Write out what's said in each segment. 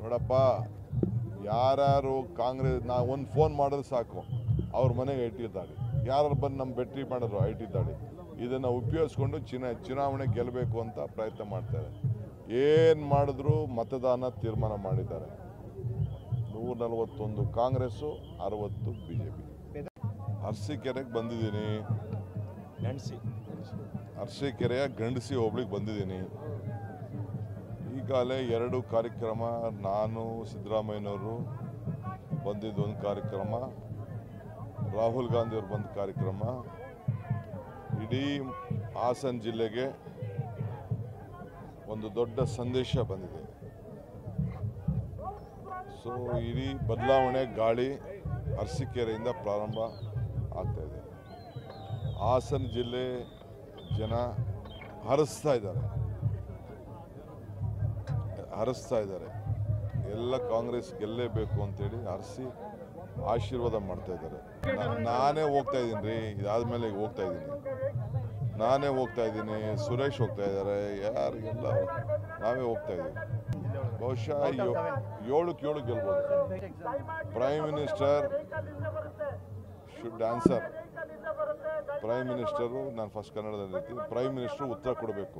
ನೋಡಪ್ಪ ಯಾರ್ಯಾರು ಕಾಂಗ್ರೆಸ್ ನಾ ಒಂದು ಫೋನ್ ಮಾಡಿದ್ರೆ ಸಾಕು ಅವ್ರ ಮನೆಗೆ ಐ ಟಿ ದಾಳಿ ಯಾರು ಬಂದು ನಮ್ಮ ಬೆಟ್ಟಿ ಮಾಡಿದ್ರು ಐ ಟಿ ದಾಳಿ ಇದನ್ನು ಉಪಯೋಗಿಸ್ಕೊಂಡು ಚಿನ ಚುನಾವಣೆ ಗೆಲ್ಲಬೇಕು ಅಂತ ಪ್ರಯತ್ನ ಮಾಡ್ತಾರೆ ಏನು ಮಾಡಿದ್ರು ಮತದಾನ ತೀರ್ಮಾನ ಮಾಡಿದ್ದಾರೆ ನೂರ ನಲವತ್ತೊಂದು ಕಾಂಗ್ರೆಸ್ಸು ಅರವತ್ತು ಬಿ ಜೆ ಪಿ ಅರಸೀಕೆರೆಗೆ ಬಂದಿದ್ದೀನಿ ನೆನೆಸಿ ಅರಸೀಕೆರೆಯ ಗಂಡಸಿ ಹೋಬ್ಳಿಗೆ ಬಂದಿದ್ದೀನಿ ಈಗಾಗಲೇ ಎರಡು ಕಾರ್ಯಕ್ರಮ ನಾನು ಸಿದ್ದರಾಮಯ್ಯನವರು ಬಂದಿದ್ದು ಒಂದು ಕಾರ್ಯಕ್ರಮ ರಾಹುಲ್ ಗಾಂಧಿಯವರು ಬಂದ ಕಾರ್ಯಕ್ರಮ ಇಡೀ ಹಾಸನ ಜಿಲ್ಲೆಗೆ ಒಂದು ದೊಡ್ಡ ಸಂದೇಶ ಬಂದಿದೆ ಸೊ ಇಡೀ ಬದಲಾವಣೆ ಗಾಳಿ ಅರಸೀಕೆರೆಯಿಂದ ಪ್ರಾರಂಭ ಆಗ್ತಾ ಇದೆ ಹಾಸನ ಜಿಲ್ಲೆ ಜನ ಹರಿಸ್ತಾ ಇದ್ದಾರೆ ಹರಿಸ್ತಾ ಇದ್ದಾರೆ ಎಲ್ಲ ಕಾಂಗ್ರೆಸ್ ಗೆಲ್ಲೇಬೇಕು ಅಂತೇಳಿ ಹರಿಸಿ ಆಶೀರ್ವಾದ ಮಾಡ್ತಾ ಇದ್ದಾರೆ ನಾ- ನಾನೇ ಹೋಗ್ತಾ ಇದ್ದೀನಿ ರೀ ಇದಾದ್ಮೇಲೆ ಈಗ ಹೋಗ್ತಾ ಇದ್ದೀನಿ ನಾನೇ ಹೋಗ್ತಾ ಇದ್ದೀನಿ ಸುರೇಶ್ ಹೋಗ್ತಾ ಇದ್ದಾರೆ ಯಾರಿಗೆಲ್ಲ ನಾವೇ ಹೋಗ್ತಾ ಇದ್ದೀವಿ ಬಹುಶಃ ಯೋ- ಏಳಕ್ಕೆ ಏಳು ಗೆಲ್ಬೋದು prime minister should answer prime minister ನಾನು ಫಸ್ಟ್ ಕನ್ನಡದಲ್ಲಿ ಹೇಳ್ತೀನಿ ಪ್ರೈಮ್ ಮಿನಿಸ್ಟರ್ ಉತ್ತರ ಕೊಡಬೇಕು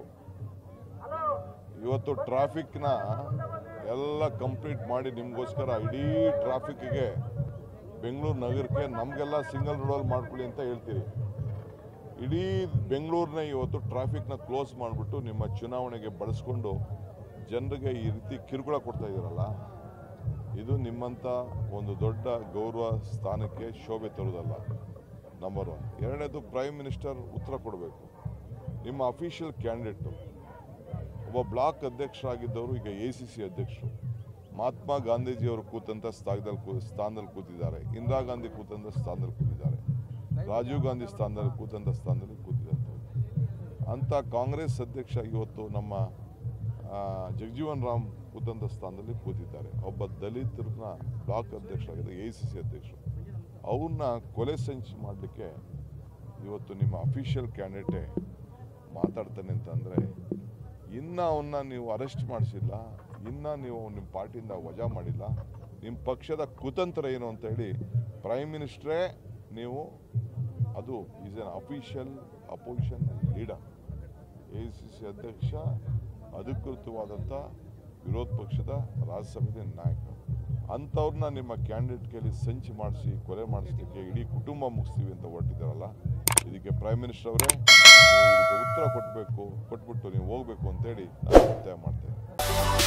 ಇವತ್ತು ಟ್ರಾಫಿಕ್ನ ಎಲ್ಲ ಕಂಪ್ಲೀಟ್ ಮಾಡಿ ನಿಮಗೋಸ್ಕರ ಇಡೀ ಟ್ರಾಫಿಕ್ಗೆ ಬೆಂಗಳೂರು ನಗರಕ್ಕೆ ನಮಗೆಲ್ಲ ಸಿಂಗಲ್ ರೋಡಲ್ಲಿ ಮಾಡ್ಕೊಳ್ಳಿ ಅಂತ ಹೇಳ್ತೀರಿ ಇಡೀ ಬೆಂಗಳೂರನ್ನ ಇವತ್ತು ಟ್ರಾಫಿಕ್ನ ಕ್ಲೋಸ್ ಮಾಡಿಬಿಟ್ಟು ನಿಮ್ಮ ಚುನಾವಣೆಗೆ ಬಳಸ್ಕೊಂಡು ಜನರಿಗೆ ಈ ರೀತಿ ಕಿರುಕುಳ ಕೊಡ್ತಾ ಇದ್ದೀರಲ್ಲ ಇದು ನಿಮ್ಮಂಥ ಒಂದು ದೊಡ್ಡ ಗೌರವ ಸ್ಥಾನಕ್ಕೆ ಶೋಭೆ ತರುವುದಲ್ಲ ನಂಬರ್ ಒನ್ ಎರಡನೇದು ಪ್ರೈಮ್ ಮಿನಿಸ್ಟರ್ ಉತ್ತರ ಕೊಡಬೇಕು ನಿಮ್ಮ ಅಫಿಷಿಯಲ್ ಕ್ಯಾಂಡಿಡೇಟು ಒಬ್ಬ ಬ್ಲಾಕ್ ಅಧ್ಯಕ್ಷರಾಗಿದ್ದವರು ಈಗ ಎ ಸಿ ಸಿ ಅಧ್ಯಕ್ಷರು ಮಹಾತ್ಮ ಗಾಂಧೀಜಿಯವರು ಕೂತಂಥ ಸ್ಥಾನದಲ್ಲಿ ಕೂ ಸ್ಥಾನದಲ್ಲಿ ಕೂತಿದ್ದಾರೆ ಇಂದಿರಾ ಗಾಂಧಿ ಕೂತಂಥ ಸ್ಥಾನದಲ್ಲಿ ಕೂತಿದ್ದಾರೆ ರಾಜೀವ್ ಗಾಂಧಿ ಸ್ಥಾನದಲ್ಲಿ ಕೂತಂಥ ಸ್ಥಾನದಲ್ಲಿ ಕೂತಿದ್ದಾರೆ ಅಂಥ ಕಾಂಗ್ರೆಸ್ ಅಧ್ಯಕ್ಷ ಇವತ್ತು ನಮ್ಮ ಆ, ಜಗಜೀವನ್ ರಾಮ್ ಕೂತಂಥ ಸ್ಥಾನದಲ್ಲಿ ಕೂತಿದ್ದಾರೆ ಒಬ್ಬ ದಲಿತರನ್ನ ಬ್ಲಾಕ್ ಅಧ್ಯಕ್ಷರಾಗಿದ್ದ ಎ ಸಿ ಸಿ ಅಧ್ಯಕ್ಷರು ಅವ್ರನ್ನ ಕೊಲೆ ಸಂಚು ಮಾಡಲಿಕ್ಕೆ ಇವತ್ತು ನಿಮ್ಮ ಅಫಿಷಿಯಲ್ ಕ್ಯಾಂಡಿಡೇಟೇ ಮಾತಾಡ್ತಾನೆ ಅಂತಂದರೆ ಇನ್ನು ಅವನ್ನ ನೀವು ಅರೆಸ್ಟ್ ಮಾಡಿಸಿಲ್ಲ ಇನ್ನು ನೀವು ನಿಮ್ಮ ಪಾರ್ಟಿಯಿಂದ ವಜಾ ಮಾಡಿಲ್ಲ ನಿಮ್ಮ ಪಕ್ಷದ ಕುತಂತ್ರ ಏನು ಅಂತ ಹೇಳಿ ಪ್ರೈಮ್ ಮಿನಿಸ್ಟ್ರೇ ನೀವು ಅದು is an official opposition leader A C C ಅಧ್ಯಕ್ಷ ಅಧಿಕೃತವಾದಂಥ ವಿರೋಧ ಪಕ್ಷದ ರಾಜ್ಯಸಭೆಯ ನಾಯಕ ಅಂಥವ್ರನ್ನ ನಿಮ್ಮ ಕ್ಯಾಂಡಿಡೇಟ್ ಕೈಲಿ ಸಂಚು ಮಾಡಿಸಿ ಕೊಲೆ ಮಾಡಿಸ್ಲಿಕ್ಕೆ ಇಡೀ ಕುಟುಂಬ ಮುಗಿಸ್ತೀವಿ ಅಂತ ಹೊರಟಿದ್ದಾರಲ್ಲ ಇದಕ್ಕೆ ಪ್ರೈಮ್ ಮಿನಿಸ್ಟರ್ ಅವರೇ ನೀವು ಇದಕ್ಕೆ ಉತ್ತರ ಕೊಟ್ಟಬೇಕು ಕೊಟ್ಬಿಟ್ಟು ನೀವು ಹೋಗಬೇಕು ಅಂತೇಳಿ ನಾನು ಒತ್ತಾಯ ಮಾಡ್ತೇನೆ